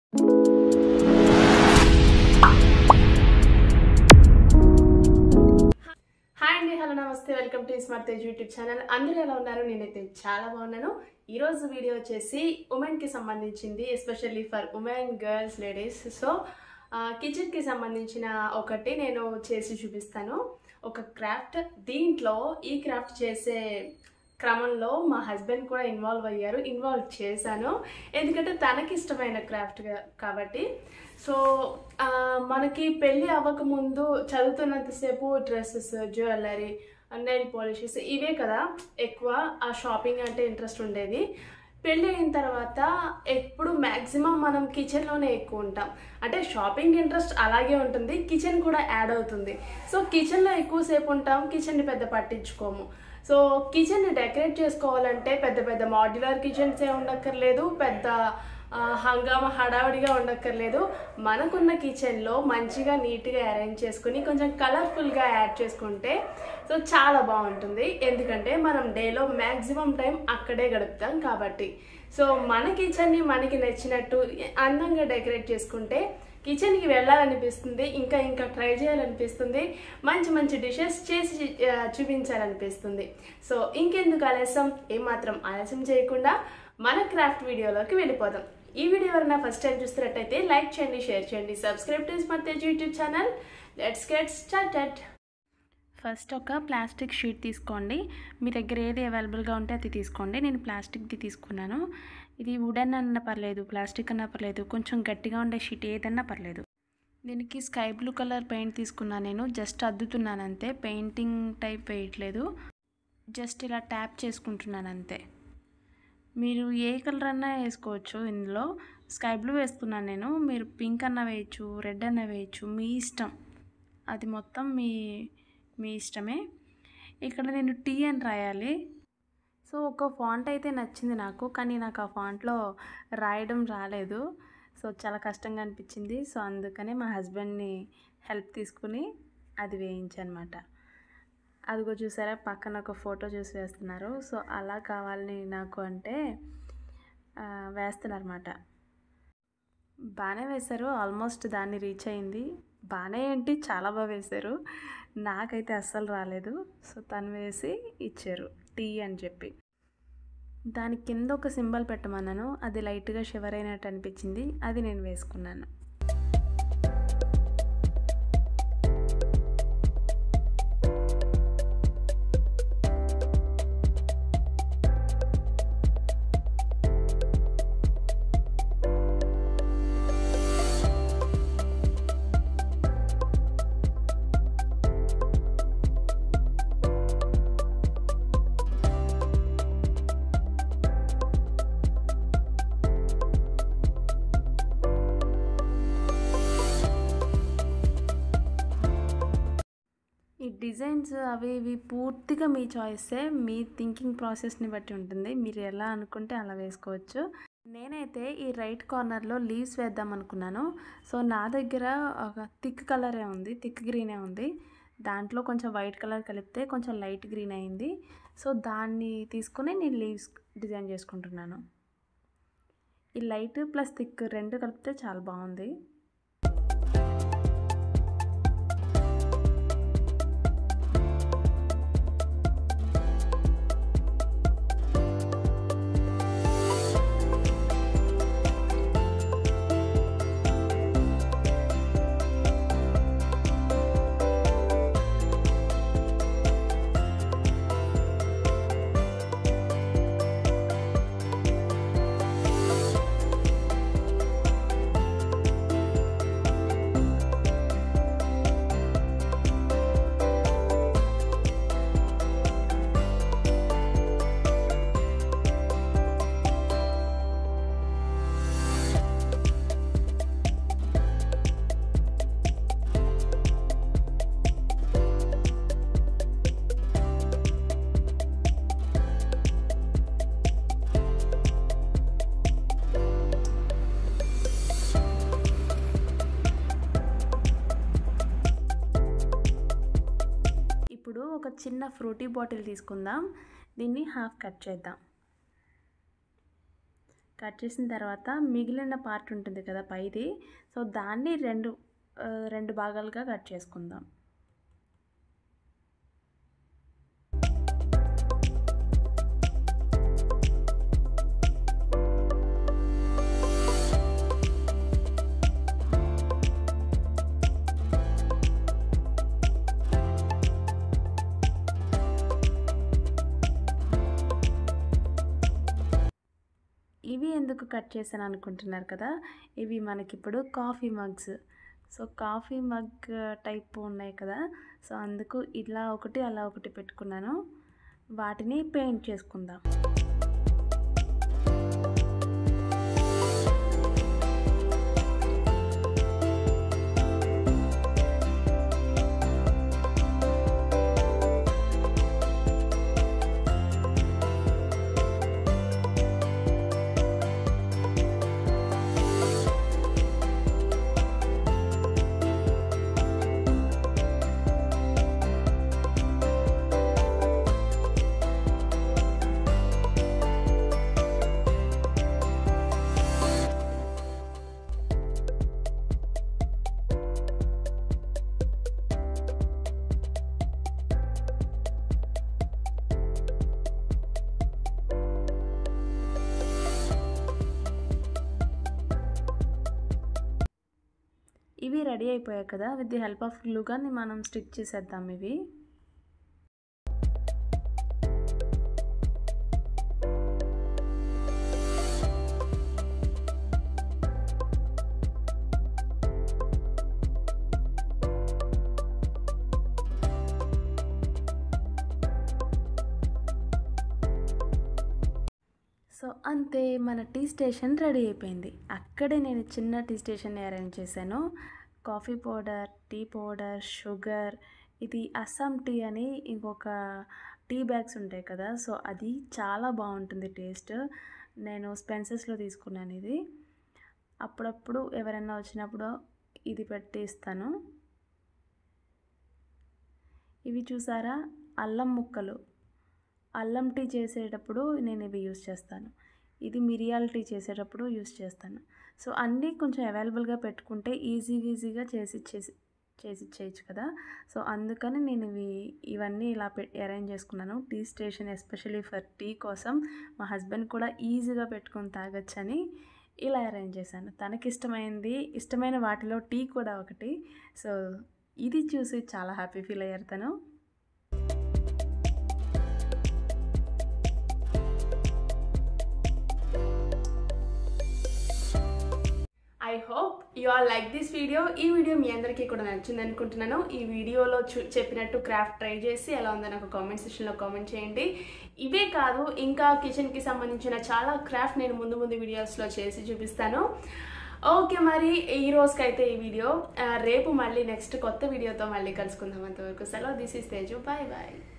hi అండి hello నమస్తే welcome to smart Tej YouTube channel అందరూ ఎలా ఉన్నారు నేనైతే చాలా బాగున్నాను ఈరోజు వీడియో వచ్చేసి ఉమెన్కి సంబంధించింది especially for women girls ladies so కిచెన్కి సంబంధించిన ఒకటి నేను చేసి చూపిస్తాను ఒక క్రాఫ్ట్ దీంట్లో ఈ క్రాఫ్ట్ చేసే క్రమంలో మా హస్బెండ్ కూడా ఇన్వాల్వ్ అయ్యారు ఇన్వాల్వ్ చేశాను ఎందుకంటే తనకి ఇష్టమైన క్రాఫ్ట్ కాబట్టి సో ఆ, మనకి పెళ్ళి అవ్వకముందు చదువుతున్నంతసేపు డ్రెస్సెస్ జ్యువెలరీ నెయిల్ పాలిషెస్ ఇవే కదా ఎక్కువ ఆ షాపింగ్ అంటే ఇంట్రెస్ట్ ఉండేది పెళ్ళి అయిన తర్వాత ఎప్పుడు మ్యాక్సిమం మనం కిచెన్లోనే ఎక్కువ ఉంటాం అంటే షాపింగ్ ఇంట్రెస్ట్ అలాగే ఉంటుంది కిచెన్ కూడా యాడ్ అవుతుంది సో కిచెన్లో ఎక్కువసేపు ఉంటాం కిచెన్ని పెద్ద పట్టించుకోము సో కిచెన్ని డెకరేట్ చేసుకోవాలంటే పెద్ద పెద్ద మాడ్యులర్ కిచెన్స్ ఏ ఉండక్కర్లేదు పెద్ద ఆ, హంగామా హడావిడిగా ఉండక్కర్లేదు మనకున్న కిచెన్లో మంచిగా నీట్గా అరేంజ్ చేసుకుని కొంచెం కలర్ఫుల్గా యాడ్ చేసుకుంటే సో చాలా బాగుంటుంది ఎందుకంటే మనం డేలో మ్యాక్సిమం టైం అక్కడే గడుపుతాం కాబట్టి సో మన కిచెన్ని మనకి నచ్చినట్టు అందంగా డెకరేట్ చేసుకుంటే కిచెన్కి వెళ్ళాలనిపిస్తుంది ఇంకా ఇంకా ట్రై చేయాలనిపిస్తుంది మంచి మంచి డిషెస్ చేసి ఆ, చూపించాలనిపిస్తుంది సో ఇంకెందుకు ఆలస్యం ఏమాత్రం ఆలస్యం చేయకుండా మన క్రాఫ్ట్ వీడియోలోకి వెళ్ళిపోదాం ఈ వీడియో ఎవరైనా ఫస్ట్ టైం చూస్తున్నట్టయితే లైక్ చేయండి షేర్ చేయండి subscribe to smart Tej YouTube channel let's get started first ఒక ప్లాస్టిక్ షీట్ తీసుకోండి మీ దగ్గర ఏది అవైలబుల్గా ఉంటే అది తీసుకోండి నేను ప్లాస్టిక్ది తీసుకున్నాను ఇది వుడెన్ అన్న పర్లేదు ప్లాస్టిక్ అన్నా పర్లేదు కొంచెం గట్టిగా ఉండే షీట్ ఏదన్నా పర్లేదు దీనికి స్కై బ్లూ కలర్ పెయింట్ తీసుకున్నాను నేను జస్ట్ అద్దుతున్నాను అంతే పెయింటింగ్ టైప్ వేయట్లేదు జస్ట్ ఇలా ట్యాప్ చేసుకుంటున్నాను అంతే మీరు ఏ కలర్ అన్నా వేసుకోవచ్చు ఇందులో స్కై బ్లూ వేసుకున్నాను నేను మీరు పింక్ అన్న వేయచ్చు రెడ్ అన్న వేయచ్చు మీ ఇష్టం అది మొత్తం మీ మీ ఇష్టమే ఇక్కడ నేను టీ అని రాయాలి సో ఒక ఫాంట్ అయితే నచ్చింది నాకు కానీ నాకు ఆ ఫాంట్లో రాయడం రాలేదు సో చాలా కష్టంగా అనిపించింది సో అందుకనే మా హస్బెండ్ని హెల్ప్ తీసుకుని అది వేయించనమాట అదిగో చూసారా పక్కన ఒక ఫోటో చూసి వేస్తున్నారు సో అలా కావాలని నాకు అంటే ఆ, వేస్తున్నారన్నమాట బాగానే వేశారు ఆల్మోస్ట్ దాన్ని రీచ్ అయింది బాగానే ఏంటి చాలా బాగా వేశారు నాకైతే అస్సలు రాలేదు సో తను వేసి ఇచ్చారు టీ అని చెప్పి దాని కింద ఒక సింబల్ పెట్టమన్నాను అది లైట్గా షివర్ అయినట్టు అనిపించింది అది నేను వేసుకున్నాను ఈ డిజైన్స్ అవి ఇవి పూర్తిగా మీ చాయిసే మీ థింకింగ్ ప్రాసెస్ని బట్టి ఉంటుంది మీరు ఎలా అనుకుంటే అలా వేసుకోవచ్చు నేనైతే ఈ రైట్ కార్నర్లో లీవ్స్ వేద్దాం అనుకున్నాను సో నా దగ్గర ఒక థిక్ కలరే ఉంది థిక్ గ్రీనే ఉంది దాంట్లో కొంచెం వైట్ కలర్ కలిపితే కొంచెం లైట్ గ్రీన్ అయింది సో దాన్ని తీసుకుని నేను లీవ్స్ డిజైన్ చేసుకుంటున్నాను ఈ లైట్ ప్లస్ థిక్ రెండు కలిపితే చాలా బాగుంది ఒక చిన్న ఫ్రూటీ బాటిల్ తీసుకుందాం దీన్ని హాఫ్ కట్ చేద్దాం కట్ చేసిన తర్వాత మిగిలిన పార్ట్ ఉంటుంది కదా పైది సో దాన్ని రెండు ఆ, రెండు భాగాలుగా కట్ చేసుకుందాం ఇవి ఎందుకు కట్ చేశాను అనుకుంటున్నారు కదా ఇవి మనకిప్పుడు coffee mugs so coffee mug type ఉన్నాయి కదా సో అందుకు ఇలా ఒకటి అలా ఒకటి పెట్టుకున్నాను వాటిని పెయింట్ చేసుకుందాం ఇవి రెడీ అయిపోయాయి కదా విత్ ది హెల్ప్ ఆఫ్ గ్లూగాన్ని మనం స్టిక్ చేసేద్దాం ఇవి సో అంతే మన టీ స్టేషన్ రెడీ అయిపోయింది అక్కడే నేను చిన్న టీ స్టేషన్ అరేంజ్ చేశాను coffee powder tea powder sugar ఇది అస్సాం టీ అని ఇంకొక టీ బ్యాగ్స్ ఉంటాయి కదా సో అది చాలా బాగుంటుంది టేస్ట్ నేను స్పెన్సెస్లో తీసుకున్నాను ఇది అప్పుడప్పుడు ఎవరైనా వచ్చినప్పుడు ఇది పెట్టి ఇస్తాను ఇవి చూసారా అల్లం ముక్కలు అల్లం టీ చేసేటప్పుడు నేను ఇవి యూస్ చేస్తాను ఇది మిరియాల టీ చేసేటప్పుడు యూస్ చేస్తాను సో అన్నీ కొంచెం అవైలబుల్గా పెట్టుకుంటే ఈజీగా ఈజీగా చేసి చేసి చేసి చేయొచ్చు కదా సో అందుకని నేను ఇవి ఇవన్నీ ఇలా పె అరేంజ్ చేసుకున్నాను tea station especially for tea కోసం మా హస్బెండ్ కూడా ఈజీగా పెట్టుకొని తాగొచ్చని ఇలా అరేంజ్ చేశాను తనకి ఇష్టమైంది ఇష్టమైన వాటిలో టీ కూడా ఒకటి సో ఇది చూసి చాలా హ్యాపీ ఫీల్ అయ్యారు తను I hope you are like this video ఈ వీడియో మీ అందరికీ కూడా నచ్చింది అనుకుంటున్నాను ఈ వీడియోలో చూ చెప్పినట్టు క్రాఫ్ట్ ట్రై చేసి ఎలా ఉందో నాకు కామెంట్ సెక్షన్లో కామెంట్ చేయండి ఇవే కాదు ఇంకా కిచెన్కి సంబంధించిన చాలా క్రాఫ్ట్ నేను ముందు ముందు వీడియోస్లో చేసి చూపిస్తాను ఓకే మరి ఈ రోజుకైతే ఈ వీడియో ఆ, రేపు మళ్ళీ నెక్స్ట్ కొత్త వీడియోతో మళ్ళీ కలుసుకుందాం అంతవరకు సెలవు this is Teju bye bye